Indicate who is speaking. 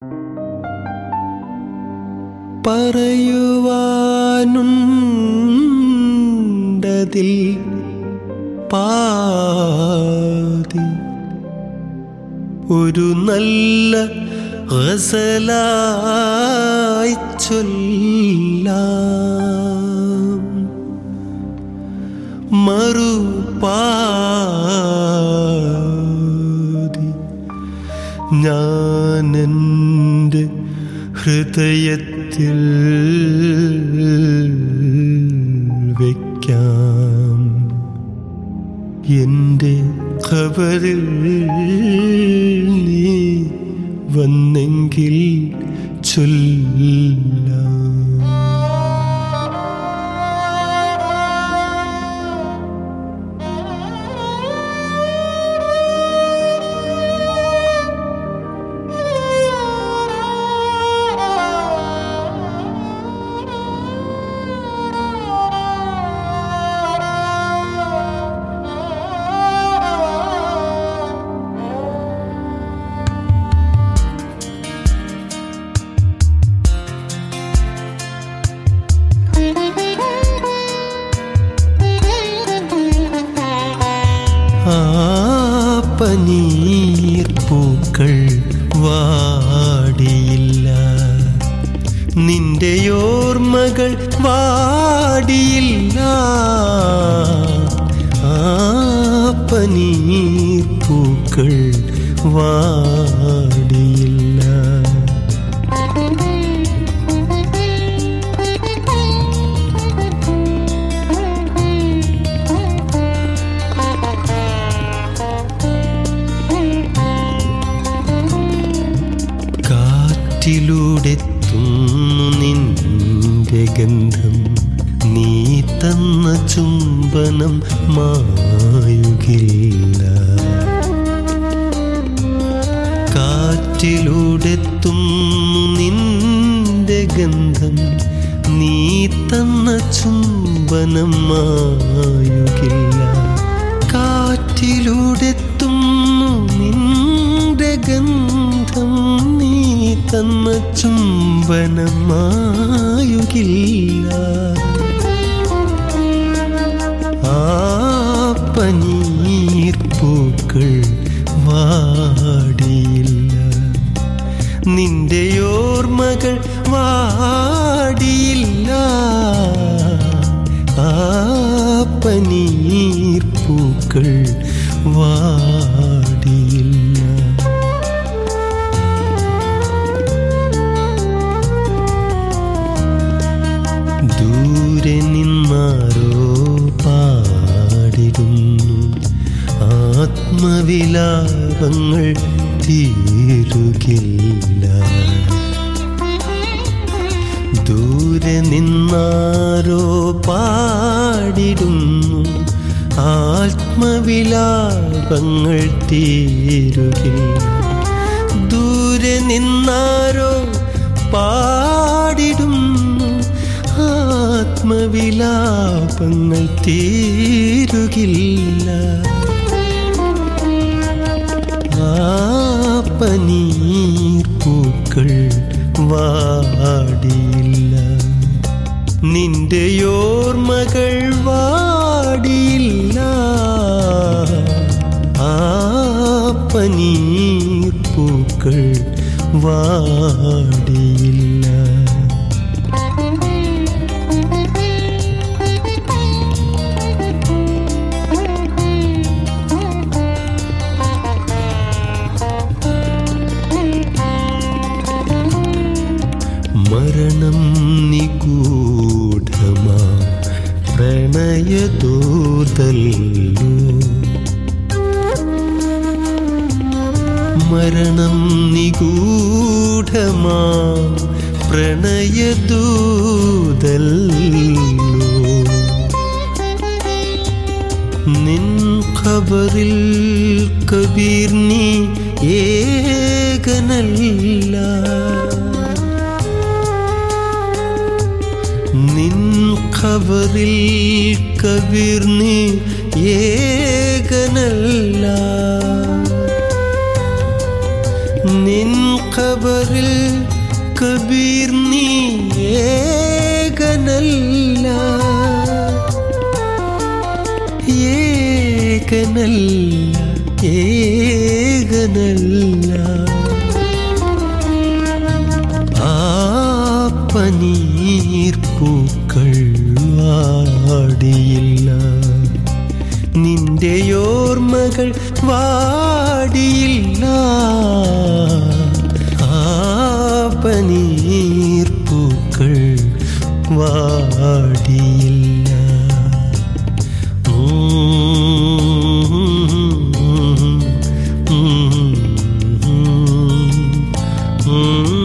Speaker 1: പറയുവാനുണ്ടതിൽ പാതി ഒരു നല്ല ഗസലായി ചൊല്ലാം മറുപാതി ഞാനെൻ്റെ ഹൃദയത്തിൽ വയ്ക്കാം എൻ്റെ ഖബറിൽ നീ വന്നെങ്കിൽ ചൊല്ലാം ആ പനീർ പൂക്കൾ വാടിയില്ല നിന്റെ ഓർമ്മകൾ വാടിയില്ല ആ പനീർ പൂക്കൾ വാടിയില്ല കാറ്റിലൂടെ തുന്നു നിന്റെ ഗന്ധം നീ തന്ന ചുംബനം മായുകില്ല കാറ്റിലൂടെ തുന്നു നിന്റെ ഗന്ധം നീ തന്ന ചുംബനം മായുകില്ല കാറ്റിലൂടെ തുന്നു നിന്റെ ഗന്ധം നീ തന്ന ചുംബനം മായുകില്ല ആ പനീർ പൂക്കൾ വാടിയില്ല നിന്റെ ഓർമ്മകൾ വാടിയില്ല ആ പനീർ പൂക്കൾ വാടിയില്ല ദൂരെ നിന്നാരോ പാടിടുന്നു ആത്മവിലാപങ്ങൾ തീരുകില്ല ദൂരെ നിന്നാരോ പാടിടുന്നു ആത്മവിലാപങ്ങൾ തീരുകില്ല ദൂരെ നിന്നാരോ പാടിടുന്നു ആത്മവിലാപങ്ങൾ തീരുകില്ല ആ പനീർ പൂക്കൾ വാടിയില്ല നിന്റെ ഓർമ്മകൾ വാടിയില്ല ആ പനീർ പൂക്കൾ വാടിയില്ല മരണം നിഗൂഢമാ പ്രണയദൂതല്ലോ മരണം നിഗൂഢമാ പ്രണയദൂതല്ലോ നിൻ ഖബറിൽ കബീർ നീ ഏകനല്ല നിൻ ഖബറിൽ കബീർ നീ ഏകനല്ല നിൻ ഖബറിൽ കബീർ നീ ഏകനല്ല ഏകനല്ല ഏകനല്ല ആ പനീർ പൂക്കൾ വാടിയില്ല നിന്റെ ഓർമ്മകൾ വാടിയില്ല ആ പനീർ പൂക്കൾ വാടിയില്ല ഉം ഉം ഉം ഉം